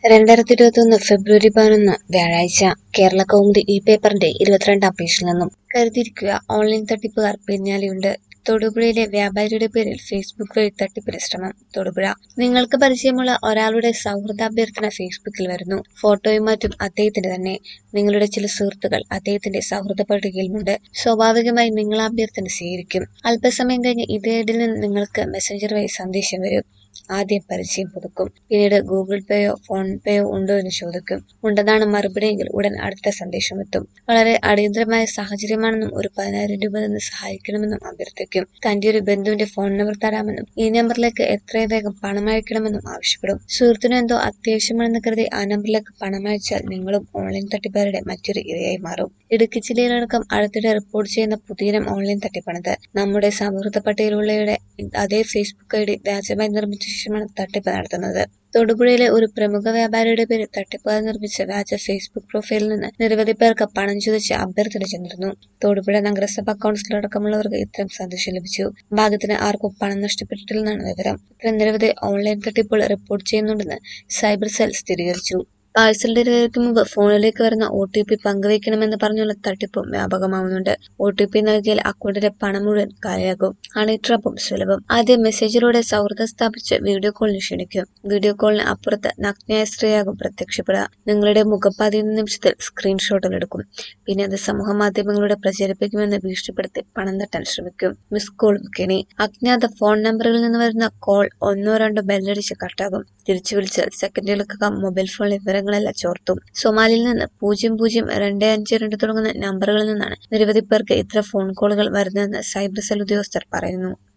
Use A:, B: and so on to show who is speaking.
A: രണ്ടായിരത്തി ഇരുപത്തിയൊന്ന് ഫെബ്രുവരി പതിനൊന്ന് വ്യാഴാഴ്ച കേരള കൗമുദി ഈ പേപ്പറിന്റെ ഇരുപത്തിരണ്ടാം പേജിൽ നിന്നും കരുതിയിരിക്കുക ഓൺലൈൻ തട്ടിപ്പുകാർ പിന്നാലെയുണ്ട് തൊടുപുഴയിലെ വ്യാപാരിയുടെ പേരിൽ ഫേസ്ബുക്ക് വഴി തട്ടിപ്പിന് ശ്രമം തൊടുപുഴ നിങ്ങൾക്ക് പരിചയമുള്ള ഒരാളുടെ സൗഹൃദാഭ്യർത്ഥന ഫേസ്ബുക്കിൽ വരുന്നു ഫോട്ടോയും മറ്റും അദ്ദേഹത്തിന്റെ തന്നെ നിങ്ങളുടെ ചില സുഹൃത്തുക്കൾ അദ്ദേഹത്തിന്റെ സൗഹൃദ പട്ടികയിലുമുണ്ട് സ്വാഭാവികമായി നിങ്ങൾ ആ അഭ്യർത്ഥന സ്വീകരിക്കും അല്പസമയം കഴിഞ്ഞ് ഇതേ ഐഡിയിൽ നിന്ന് നിങ്ങൾക്ക് മെസ്സഞ്ചർ വഴി സന്ദേശം വരും ആദ്യം പരിചയം പുതുക്കും പിന്നീട് ഗൂഗിൾ പേയോ ഫോൺ പേയോ ഉണ്ടോ എന്ന് ചോദിക്കും ഉണ്ടെന്നാണ് മറുപടിയെങ്കിൽ ഉടൻ അടുത്ത സന്ദേശം എത്തും വളരെ അടിയന്തരമായ സാഹചര്യമാണെന്നും ഒരു പതിനായിരം രൂപ നിന്ന് സഹായിക്കണമെന്നും അഭ്യർത്ഥിക്കും തന്റെ ഒരു ബന്ധുവിന്റെ ഫോൺ നമ്പർ തരാമെന്നും ഈ നമ്പറിലേക്ക് എത്രയും വേഗം പണം അയക്കണമെന്നും ആവശ്യപ്പെടും സുഹൃത്തിനു എന്തോ അത്യാവശ്യമാണെന്ന് കരുതി ആ നമ്പറിലേക്ക് പണം അയച്ചാൽ നിങ്ങളും ഓൺലൈൻ തട്ടിപ്പുകാരുടെ മറ്റൊരു ഇരയായി മാറും ഇടുക്കി ജില്ലയിലടക്കം അടുത്തിടെ റിപ്പോർട്ട് ചെയ്യുന്ന പുതിയനം ഓൺലൈൻ തട്ടിപ്പാണിത് നമ്മുടെ സൗഹൃദ പട്ടികയിലുള്ളവരുടെ അതേ ഫേസ്ബുക്ക് ഐ ഡി വ്യാജമായി നിർമ്മിച്ച ശേഷമാണ് തട്ടിപ്പ് നടത്തുന്നത് തൊടുപുഴയിലെ ഒരു പ്രമുഖ വ്യാപാരിയുടെ പേര് തട്ടിപ്പുകാർ നിർമ്മിച്ച വ്യാജ ഫേസ്ബുക്ക് പ്രൊഫൈലിൽ നിന്ന് നിരവധി പേർക്ക് പണം ചോദിച്ച് അഭ്യർത്ഥന ചെന്നിരുന്നു തൊടുപുഴ നഗരസഭാ കൗൺസിലറടക്കമുള്ളവർക്ക് ഇത്തരം സന്ദേശം ലഭിച്ചു ഭാഗ്യത്തിന് ആർക്കും പണം നഷ്ടപ്പെട്ടിട്ടില്ലെന്നാണ് വിവരം ഇത്തരം നിരവധി ഓൺലൈൻ തട്ടിപ്പുകൾ റിപ്പോർട്ട് ചെയ്യുന്നുണ്ടെന്ന് സൈബർ സെൽ സ്ഥിരീകരിച്ചു പാഴ്സൽ ഡെലിവറിക്ക് മുമ്പ് ഫോണിലേക്ക് വരുന്ന ഒ ടി പി പങ്കുവയ്ക്കണമെന്ന് പറഞ്ഞുള്ള തട്ടിപ്പും വ്യാപകമാവുന്നുണ്ട് ഒ ടി പി നൽകിയാൽ അക്കൗണ്ടിലെ പണം മുഴുവൻ കാലിയാകും ഹണി ട്രാപ്പും സുലഭം ആദ്യം മെസ്സേജിലൂടെ സൗഹൃദം സ്ഥാപിച്ച് വീഡിയോ കോളിന് ക്ഷണിക്കും വീഡിയോ കോളിന് അപ്പുറത്ത് നഗ്നയായ സ്ത്രീയാകും പ്രത്യക്ഷപ്പെടുക നിങ്ങളുടെ മുഖം പതിയുന്ന നിമിഷത്തിൽ സ്ക്രീൻഷോട്ടുകൾ എടുക്കും പിന്നെ അത് സമൂഹ മാധ്യമങ്ങളിലൂടെ പ്രചരിപ്പിക്കുമെന്ന് ഭീഷണിപ്പെടുത്തി പണം തട്ടാൻ ശ്രമിക്കും മിസ് കോൾ കെണി അജ്ഞാത ഫോൺ നമ്പറുകളിൽ നിന്ന് വരുന്ന കോൾ ഒന്നോ രണ്ടോ ബെല്ലടിച്ച് കട്ടാകും തിരിച്ചു വിളിച്ചാൽ സെക്കൻഡുകൾക്കകം മൊബൈൽ ഫോൺ വിവരങ്ങളെല്ലാം ചോർത്തും സൊമാലിയിൽ നിന്ന് പൂജ്യം പൂജ്യം രണ്ട് അഞ്ച് രണ്ട് തുടങ്ങുന്ന നമ്പറുകളിൽ നിന്നാണ് നിരവധി പേർക്ക് ഇത്തരം ഫോൺ കോളുകൾ വരുന്നതെന്ന് സൈബർ സെൽ ഉദ്യോഗസ്ഥർ പറയുന്നു